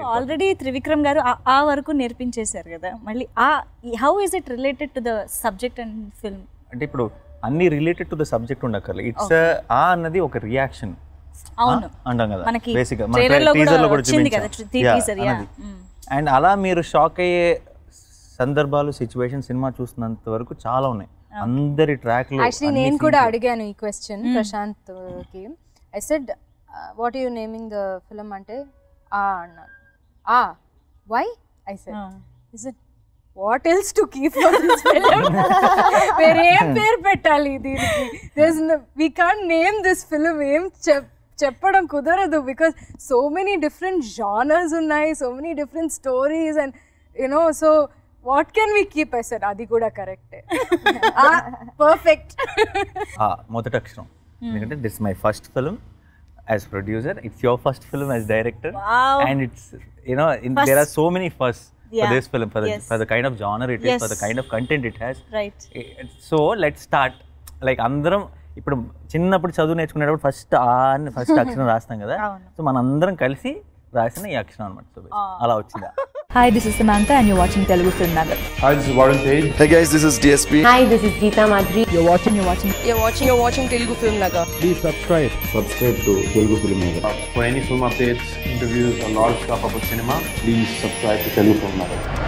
Already Trivikram గారు ఆ- ఆ వరకు నేర్పించేశారు కదా మళ్ళీ ఆ how is it related to the subject and film అంటే ఇప్పుడు అన్ని రిలేటెడ్ టు ద సబ్జెక్ట్ ఉండక్కర్లేదు ఇట్స్ ఆ అన్నది ఒక రియాక్షన్ అవును అంటాం కదా మనకి బేసిక్ గా trailer లో కూడా టీజర్ లో కూడా వచ్చింది కదా, tea teaser, yeah. Mm. And అలా మీరు షాక్ అయ్యే సందర్భాలు సిచ్యువేషన్ సినిమా చూస్తున్నంత వరకు చాలా ఉన్నాయి అందరి ట్రాక్లు యాక్చువల్లీ నేను కూడా అడిగాను ఈ క్వశ్చన్ ప్రశాంత్ కి I said what you naming the film అంటే ఆ అన్నాను ఆ why I said is it what else to keep వేరే ఏం పేరు పెట్టాలి దీనికి we can't name this film ఏం చెప్ చెప్పడం కుదరదు because so many different genres ఉన్నాయి so many different stories and you know so what can we keep I said అది కూడా కరెక్టే పర్ఫెక్ట్ ఆ, మొదటి అక్షరం ఎందుకంటే this my first film as producer it's your first film as director Wow. And it's you know there are so many first for Yeah. This film for Yes. For the kind of genre it is for the Yes. Kind of content it has right so let start like అందరం ఇప్పుడు చిన్నప్పుడు చదువు నేర్చుకునేటప్పుడు first ఆ అని first అక్షరం రాస్తాం కదా అవును. సో మనందరం కలిసి రాసిన ఈ అక్షరం అనమాట సో అలా వచ్చిందా Hi, this is Samantha, and you're watching Telugu Film Nagar. Hi, this is Warren Page. Hey guys, this is DSP. Hi, this is Geeta Madhuri. You're watching, you're watching. You're watching, you're watching Telugu Film Nagar. Please subscribe. Subscribe to Telugu Film Nagar. For any film updates, interviews, or lot of stuff about cinema, please subscribe to Telugu Film Nagar.